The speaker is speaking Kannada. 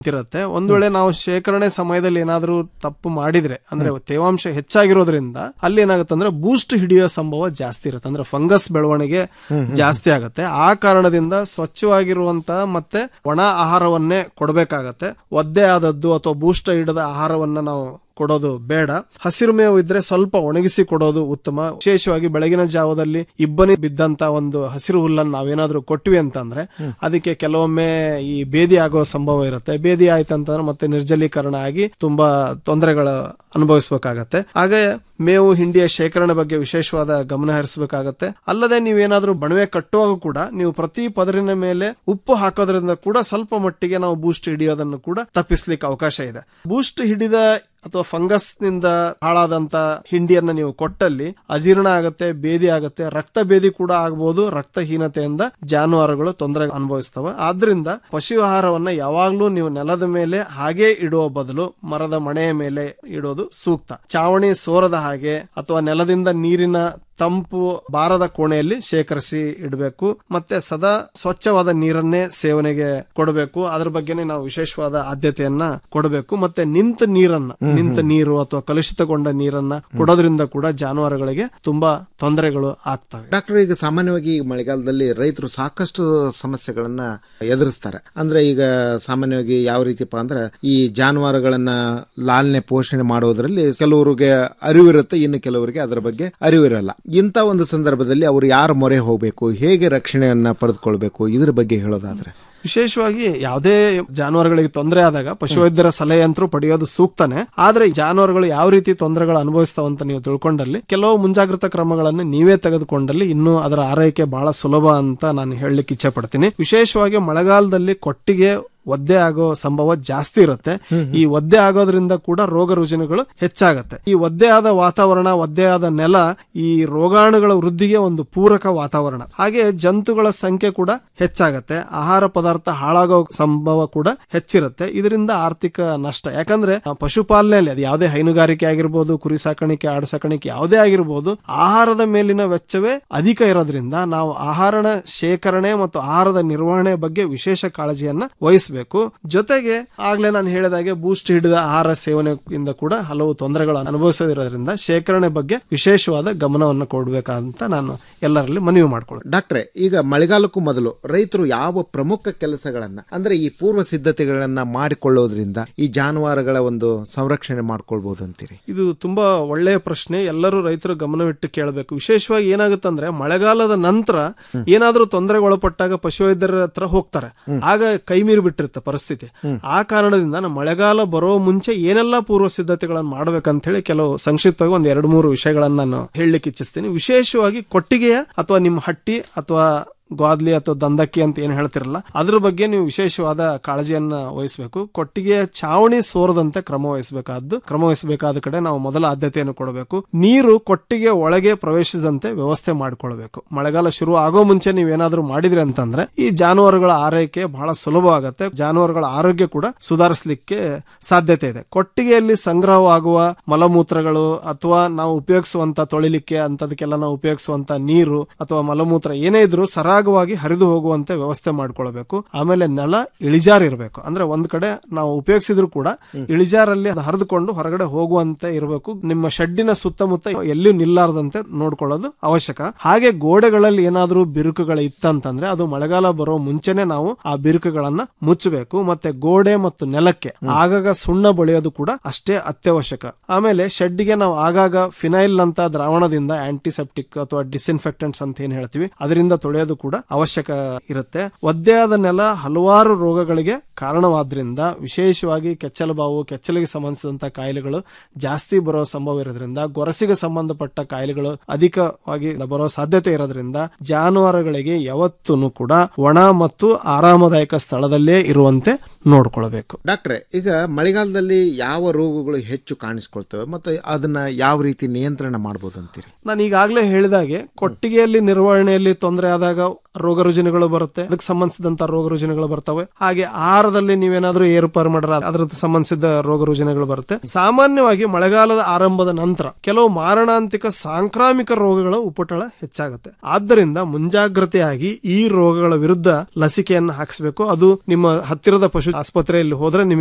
ಇರುತ್ತೆ ಒಂದ್ ವೇಳೆ ನಾವು ಶೇಖರಣೆ ಸಮಯದಲ್ಲಿ ಏನಾದ್ರೂ ತಪ್ಪು ಮಾಡಿದ್ರೆ ಅಂದ್ರೆ ತೇವಾಂಶ ಹೆಚ್ಚಾಗಿರೋದ್ರಿಂದ ಅಲ್ಲಿ ಏನಾಗುತ್ತೆ ಅಂದ್ರೆ ಬೂಸ್ಟ್ ಹಿಡಿಯೋ ಸಂಭವ ಜಾಸ್ತಿ ಇರುತ್ತೆ ಅಂದ್ರೆ ಫಂಗಸ್ ಬೆಳವಣಿಗೆ ಜಾಸ್ತಿ ಆಗುತ್ತೆ ಆ ಕಾರಣದಿಂದ ಸ್ವಚ್ಛವಾಗಿರುವಂತ ಮತ್ತೆ ಒಣ ಆಹಾರವನ್ನೇ ಕೊಡಬೇಕಾಗತ್ತೆ ಒದ್ದೆ ಆದದ್ದು ಅಥವಾ ಬೂಸ್ಟ್ ಹಿಡಿದ ಆಹಾರವನ್ನ ನಾವು ಕೊಡೋದು ಬೇಡ ಹಸಿರು ಮೇವು ಇದ್ರೆ ಸ್ವಲ್ಪ ಒಣಗಿಸಿ ಕೊಡೋದು ಉತ್ತಮ ವಿಶೇಷವಾಗಿ ಬೆಳಗಿನ ಜಾವದಲ್ಲಿ ಇಬ್ಬನಿ ಬಿದ್ದಂತ ಒಂದು ಹಸಿರು ಹುಲ್ಲನ್ನು ನಾವೇನಾದ್ರೂ ಕೊಟ್ವಿ ಅಂತಂದ್ರೆ ಅದಕ್ಕೆ ಕೆಲವೊಮ್ಮೆ ಈ ಬೇದಿ ಆಗೋ ಸಂಭವ ಇರುತ್ತೆ ಬೇದಿ ಆಯ್ತಂತಂದ್ರೆ ಮತ್ತೆ ನಿರ್ಜಲೀಕರಣ ಆಗಿ ತುಂಬಾ ತೊಂದರೆಗಳು ಅನುಭವಿಸಬೇಕಾಗತ್ತೆ ಹಾಗೆ ಮೇವು ಹಿಂಡಿಯ ಶೇಖರಣೆ ಬಗ್ಗೆ ವಿಶೇಷವಾದ ಗಮನ ಹರಿಸಬೇಕಾಗತ್ತೆ ಅಲ್ಲದೆ ನೀವೇನಾದ್ರೂ ಬಣವೆ ಕಟ್ಟುವಾಗ ಕೂಡ ನೀವು ಪ್ರತಿ ಪದರಿನ ಮೇಲೆ ಉಪ್ಪು ಹಾಕೋದ್ರಿಂದ ಕೂಡ ಸ್ವಲ್ಪ ಮಟ್ಟಿಗೆ ನಾವು ಬೂಸ್ಟ್ ಹಿಡಿಯೋದನ್ನು ಕೂಡ ತಪ್ಪಿಸ್ಲಿಕ್ಕೆ ಅವಕಾಶ ಇದೆ ಬೂಸ್ಟ್ ಹಿಡಿದ ಅಥವಾ ಫಂಗಸ್ ನಿಂದ ಹಾಳಾದಂತ ಹಿಂಡಿಯನ್ನ ನೀವು ಕೊಟ್ಟಲ್ಲಿ ಅಜೀರ್ಣ ಆಗತ್ತೆ ಬೇದಿ ಆಗತ್ತೆ ರಕ್ತ ಬೇದಿ ಕೂಡ ಆಗಬಹುದು ರಕ್ತಹೀನತೆಯಿಂದ ಜಾನುವಾರುಗಳು ತೊಂದರೆ ಅನುಭವಿಸ್ತವೆ ಆದ್ರಿಂದ ಪಶು ಆಹಾರವನ್ನ ಯಾವಾಗ್ಲೂ ನೀವು ನೆಲದ ಮೇಲೆ ಹಾಗೆ ಇಡುವ ಬದಲು ಮರದ ಮಣೆಯ ಮೇಲೆ ಇಡೋದು ಸೂಕ್ತ ಚಾವಣಿ ಸೋರದ ಹಾಗೆ ಅಥವಾ ನೆಲದಿಂದ ನೀರಿನ ತಂಪು ಬಾರದ ಕೋಣೆಯಲ್ಲಿ ಶೇಖರಿಸಿ ಇಡಬೇಕು ಮತ್ತೆ ಸದಾ ಸ್ವಚ್ಛವಾದ ನೀರನ್ನೇ ಸೇವನೆಗೆ ಕೊಡಬೇಕು ಅದ್ರ ಬಗ್ಗೆನೇ ನಾವು ವಿಶೇಷವಾದ ಆದ್ಯತೆಯನ್ನ ಕೊಡಬೇಕು ಮತ್ತೆ ನಿಂತ ನೀರನ್ನ ನಿಂತ ನೀರು ಅಥವಾ ಕಲುಷಿತಗೊಂಡ ನೀರನ್ನ ಕೊಡೋದ್ರಿಂದ ಕೂಡ ಜಾನುವಾರುಗಳಿಗೆ ತುಂಬಾ ತೊಂದರೆಗಳು ಆಗ್ತವೆ ಡಾಕ್ಟರ್ ಈಗ ಸಾಮಾನ್ಯವಾಗಿ ಈ ಮಳೆಗಾಲದಲ್ಲಿ ರೈತರು ಸಾಕಷ್ಟು ಸಮಸ್ಯೆಗಳನ್ನ ಎದುರಿಸ್ತಾರೆ ಅಂದ್ರೆ ಈಗ ಸಾಮಾನ್ಯವಾಗಿ ಯಾವ ರೀತಿಪ್ಪ ಅಂದ್ರೆ ಈ ಜಾನುವಾರುಗಳನ್ನ ಲಾಲನೆ ಪೋಷಣೆ ಮಾಡೋದ್ರಲ್ಲಿ ಕೆಲವರಿಗೆ ಅರಿವಿರುತ್ತೆ ಇನ್ನು ಕೆಲವರಿಗೆ ಅದರ ಬಗ್ಗೆ ಅರಿವಿರಲ್ಲ ಇಂಥ ಒಂದು ಸಂದರ್ಭದಲ್ಲಿ ಅವರು ಯಾರ ಮೊರೆ ಹೋಗಬೇಕು ಹೇಗೆ ರಕ್ಷಣೆಯನ್ನ ಪಡೆದುಕೊಳ್ಬೇಕು ಇದ್ರ ಬಗ್ಗೆ ಹೇಳೋದಾದ್ರೆ ವಿಶೇಷವಾಗಿ ಯಾವುದೇ ಜಾನುವಾರುಗಳಿಗೆ ತೊಂದರೆ ಆದಾಗ ಪಶುವೈದ್ಯರ ಸಲಹೆ ಅಂತರೂ ಪಡೆಯೋದು ಸೂಕ್ತನೇ ಆದ್ರೆ ಈ ಜಾನುವಾರುಗಳು ಯಾವ ರೀತಿ ತೊಂದರೆಗಳು ಅನುಭವಿಸ್ತಾವಂತ ನೀವು ತಿಳ್ಕೊಂಡಲ್ಲಿ ಕೆಲವು ಮುಂಜಾಗ್ರತಾ ಕ್ರಮಗಳನ್ನು ನೀವೇ ತೆಗೆದುಕೊಂಡಲ್ಲಿ ಇನ್ನೂ ಅದರ ಆರೈಕೆ ಬಹಳ ಸುಲಭ ಅಂತ ನಾನು ಹೇಳಲಿಕ್ಕೆ ಇಚ್ಛೆ ಪಡ್ತೀನಿ ವಿಶೇಷವಾಗಿ ಮಳೆಗಾಲದಲ್ಲಿ ಕೊಟ್ಟಿಗೆ ಒದ್ದೆ ಆಗೋ ಸಂಭವ ಜಾಸ್ತಿ ಇರುತ್ತೆ ಈ ಒದ್ದೆ ಆಗೋದ್ರಿಂದ ಕೂಡ ರೋಗ ರುಜಿನಗಳು ಹೆಚ್ಚಾಗತ್ತೆ ಈ ಒದ್ದೆ ಆದ ವಾತಾವರಣ ಒದ್ದೆ ಆದ ನೆಲ ಈ ರೋಗಾಣುಗಳ ವೃದ್ಧಿಗೆ ಒಂದು ಪೂರಕ ವಾತಾವರಣ ಹಾಗೆ ಜಂತುಗಳ ಸಂಖ್ಯೆ ಕೂಡ ಹೆಚ್ಚಾಗತ್ತೆ ಆಹಾರ ಪದಾರ್ಥ ಹಾಳಾಗೋ ಸಂಭವ ಕೂಡ ಹೆಚ್ಚಿರುತ್ತೆ ಇದರಿಂದ ಆರ್ಥಿಕ ನಷ್ಟ ಯಾಕಂದ್ರೆ ಆ ಪಶುಪಾಲನೆಯಲ್ಲಿ ಅದು ಯಾವುದೇ ಹೈನುಗಾರಿಕೆ ಆಗಿರ್ಬೋದು ಕುರಿ ಸಾಕಾಣಿಕೆ ಆಡು ಸಾಕಾಣಿಕೆ ಯಾವುದೇ ಆಗಿರ್ಬೋದು ಆಹಾರದ ಮೇಲಿನ ವೆಚ್ಚವೇ ಅಧಿಕ ಇರೋದ್ರಿಂದ ನಾವು ಆಹಾರನ ಶೇಖರಣೆ ಮತ್ತು ಆಹಾರದ ನಿರ್ವಹಣೆ ಬಗ್ಗೆ ವಿಶೇಷ ಕಾಳಜಿಯನ್ನ ವಹಿಸಬೇಕು ಜೊತೆಗೆ ಆಗ್ಲೇ ನಾನು ಹೇಳಿದಾಗೆ ಬೂಸ್ಟ್ ಹಿಡಿದ ಆಹಾರ ಸೇವನೆಯಿಂದ ಕೂಡ ಹಲವು ತೊಂದರೆಗಳು ಅನುಭವಿಸದಿರೋದ್ರಿಂದ ಶೇಖರಣೆ ಬಗ್ಗೆ ವಿಶೇಷವಾದ ಗಮನವನ್ನು ಕೊಡಬೇಕಂತ ನಾನು ಎಲ್ಲರಲ್ಲಿ ಮನವಿ ಮಾಡ್ಕೊಳ್ತೀನಿ ಡಾಕ್ಟ್ರೆ ಈಗ ಮಳೆಗಾಲಕ್ಕೂ ಮೊದಲು ರೈತರು ಯಾವ ಪ್ರಮುಖ ಕೆಲಸಗಳನ್ನ ಅಂದ್ರೆ ಈ ಪೂರ್ವ ಸಿದ್ಧತೆಗಳನ್ನ ಮಾಡಿಕೊಳ್ಳೋದ್ರಿಂದ ಈ ಜಾನುವಾರುಗಳ ಒಂದು ಸಂರಕ್ಷಣೆ ಮಾಡ್ಕೊಳ್ಬಹುದು ಅಂತೀರಿ ಇದು ತುಂಬಾ ಒಳ್ಳೆಯ ಪ್ರಶ್ನೆ ಎಲ್ಲರೂ ರೈತರು ಗಮನವಿಟ್ಟು ಕೇಳಬೇಕು ವಿಶೇಷವಾಗಿ ಏನಾಗುತ್ತಂದ್ರೆ ಮಳೆಗಾಲದ ನಂತರ ಏನಾದ್ರೂ ತೊಂದರೆಗೆ ಒಳಪಟ್ಟಾಗ ಪಶುವೈದ್ಯರ ಹತ್ರ ಹೋಗ್ತಾರೆ ಆಗ ಕೈ ಮೀರಿ ಬಿಟ್ಟಿರುತ್ತೆ ಪರಿಸ್ಥಿತಿ ಆ ಕಾರಣದಿಂದ ನಮ್ಮ ಮಳೆಗಾಲ ಬರೋ ಮುಂಚೆ ಏನೆಲ್ಲ ಪೂರ್ವ ಸಿದ್ಧತೆಗಳನ್ನು ಮಾಡ್ಬೇಕಂತ ಹೇಳಿ ಕೆಲವು ಸಂಕ್ಷಿಪ್ತವಾಗಿ ಒಂದ್ ಎರಡು ಮೂರು ವಿಷಯಗಳನ್ನ ನಾನು ಹೇಳಲಿಕ್ಕೆ ಇಚ್ಛಿಸ್ತೀನಿ ವಿಶೇಷವಾಗಿ ಕೊಟ್ಟಿಗೆಯ ಅಥವಾ ನಿಮ್ಮ ಹಟ್ಟಿ ಅಥವಾ ಗ್ವಾದ್ಲಿ ಅಥವಾ ದಂದಕ್ಕಿ ಅಂತ ಏನ್ ಹೇಳ್ತಿರಲ್ಲ ಅದ್ರ ಬಗ್ಗೆ ನೀವು ವಿಶೇಷವಾದ ಕಾಳಜಿಯನ್ನ ವಹಿಸಬೇಕು ಕೊಟ್ಟಿಗೆ ಚಾವಣಿ ಸೋರದಂತೆ ಕ್ರಮ ವಹಿಸಬೇಕಾದ್ದು ಕ್ರಮ ವಹಿಸಬೇಕಾದ ಕಡೆ ನಾವು ಮೊದಲ ಆದ್ಯತೆಯನ್ನು ಕೊಡಬೇಕು ನೀರು ಕೊಟ್ಟಿಗೆ ಒಳಗೆ ಪ್ರವೇಶಿಸದಂತೆ ವ್ಯವಸ್ಥೆ ಮಾಡಿಕೊಳ್ಬೇಕು ಮಳೆಗಾಲ ಶುರು ಆಗೋ ಮುಂಚೆ ನೀವೇನಾದ್ರೂ ಮಾಡಿದ್ರಿ ಅಂತಂದ್ರೆ ಈ ಜಾನುವಾರುಗಳ ಆರೈಕೆ ಬಹಳ ಸುಲಭವಾಗುತ್ತೆ ಜಾನುವಾರುಗಳ ಆರೋಗ್ಯ ಕೂಡ ಸುಧಾರಿಸಲಿಕ್ಕೆ ಸಾಧ್ಯತೆ ಇದೆ ಕೊಟ್ಟಿಗೆಯಲ್ಲಿ ಸಂಗ್ರಹವಾಗುವ ಮಲಮೂತ್ರಗಳು ಅಥವಾ ನಾವು ಉಪಯೋಗಿಸುವಂತ ತೊಳಿಲಿಕ್ಕೆ ಅಂತದಕ್ಕೆಲ್ಲ ನಾವು ಉಪಯೋಗಿಸುವಂತ ನೀರು ಅಥವಾ ಮಲಮೂತ್ರ ಏನೇ ಇದ್ರೂ ಸರಾಗ ಸರಾಗವಾಗಿ ಹರಿದು ಹೋಗುವಂತೆ ವ್ಯವಸ್ಥೆ ಮಾಡ್ಕೊಳ್ಬೇಕು ಆಮೇಲೆ ನೆಲ ಇಳಿಜಾರ್ ಇರಬೇಕು ಅಂದ್ರೆ ಒಂದ್ ಕಡೆ ನಾವು ಉಪಯೋಗಿಸಿದ್ರು ಕೂಡ ಇಳಿಜಾರಲ್ಲಿ ಅದು ಹರಿದುಕೊಂಡು ಹೊರಗಡೆ ಹೋಗುವಂತೆ ಇರಬೇಕು ನಿಮ್ಮ ಶೆಡ್ಡಿನ ಸುತ್ತಮುತ್ತ ಎಲ್ಲಿಯೂ ನಿಲ್ಲಾರದಂತೆ ನೋಡ್ಕೊಳ್ಳೋದು ಅವಶ್ಯಕ ಹಾಗೆ ಗೋಡೆಗಳಲ್ಲಿ ಏನಾದ್ರೂ ಬಿರುಕುಗಳು ಇತ್ತಂತಂದ್ರೆ ಅದು ಮಳೆಗಾಲ ಬರೋ ಮುಂಚೆನೆ ನಾವು ಆ ಬಿರುಕುಗಳನ್ನ ಮುಚ್ಚಬೇಕು ಮತ್ತೆ ಗೋಡೆ ಮತ್ತು ನೆಲಕ್ಕೆ ಆಗಾಗ ಸುಣ್ಣ ಬಳಿಯೋದು ಕೂಡ ಅಷ್ಟೇ ಅತ್ಯವಶ್ಯಕ ಆಮೇಲೆ ಶೆಡ್ಗೆ ನಾವು ಆಗಾಗ ಫಿನೈಲ್ ಅಂತ ದ್ರಾವಣದಿಂದ ಆಂಟಿಸೆಪ್ಟಿಕ್ ಅಥವಾ ಡಿಸ್ಇನ್ಫೆಕ್ಟೆಂಟ್ಸ್ ಅಂತ ಏನ್ ಹೇಳ್ತೀವಿ ಅದರಿಂದ ತೊಳೆಯೋದು ಕೂಡ ಅವಶ್ಯಕ ಇರುತ್ತೆ ಒದ್ದೆಯಾದ ನೆಲ ಹಲವಾರು ರೋಗಗಳಿಗೆ ಕಾರಣವಾದ್ರಿಂದ ವಿಶೇಷವಾಗಿ ಕೆಚ್ಚಲುಬಾವು ಕೆಚ್ಚಲಿಗೆ ಸಂಬಂಧಿಸಿದಂತ ಕಾಯಿಲೆಗಳು ಜಾಸ್ತಿ ಬರೋ ಸಂಭವ ಇರೋದ್ರಿಂದ ಗೊರಸಿಗೆ ಸಂಬಂಧಪಟ್ಟ ಕಾಯಿಲೆಗಳು ಅಧಿಕವಾಗಿ ಬರೋ ಸಾಧ್ಯತೆ ಇರೋದ್ರಿಂದ ಜಾನುವಾರುಗಳಿಗೆ ಯಾವತ್ತೂ ಕೂಡ ಒಣ ಮತ್ತು ಆರಾಮದಾಯಕ ಸ್ಥಳದಲ್ಲೇ ಇರುವಂತೆ ನೋಡ್ಕೊಳ್ಬೇಕು ಡಾಕ್ಟ್ರೆ ಈಗ ಮಳೆಗಾಲದಲ್ಲಿ ಯಾವ ರೋಗಗಳು ಹೆಚ್ಚು ಕಾಣಿಸ್ಕೊಳ್ತವೆ ಮತ್ತೆ ಅದನ್ನ ಯಾವ ರೀತಿ ನಿಯಂತ್ರಣ ಮಾಡಬಹುದು ಅಂತೀರಿ ನಾನು ಈಗಾಗಲೇ ಹೇಳಿದಾಗೆ ಕೊಟ್ಟಿಗೆಯಲ್ಲಿ ನಿರ್ವಹಣೆಯಲ್ಲಿ ತೊಂದರೆ ಆದಾಗ ರೋಗ ರುಜಿನಗಳು ಬರುತ್ತೆ ಅದಕ್ಕೆ ಸಂಬಂಧಿಸಿದಂತ ರೋಗ ರುಜಿನಗಳು ಬರ್ತವೆ ಹಾಗೆ ಆಹಾರದಲ್ಲಿ ನೀವೇನಾದ್ರೂ ಏರುಪಾರು ಮಾಡಿದ್ರೆ ಅದಕ್ಕೆ ಸಂಬಂಧಿಸಿದ ರೋಗ ರುಜಿನಗಳು ಬರುತ್ತೆ ಸಾಮಾನ್ಯವಾಗಿ ಮಳೆಗಾಲದ ಆರಂಭದ ನಂತರ ಕೆಲವು ಮಾರಣಾಂತಿಕ ಸಾಂಕ್ರಾಮಿಕ ರೋಗಗಳ ಉಪಟಳ ಹೆಚ್ಚಾಗುತ್ತೆ ಆದ್ದರಿಂದ ಮುಂಜಾಗ್ರತೆಯಾಗಿ ಈ ರೋಗಗಳ ವಿರುದ್ಧ ಲಸಿಕೆಯನ್ನು ಹಾಕಿಸಬೇಕು ಅದು ನಿಮ್ಮ ಹತ್ತಿರದ ಪಶು ಆಸ್ಪತ್ರೆಯಲ್ಲಿ ಹೋದ್ರೆ ನಿಮಗೆ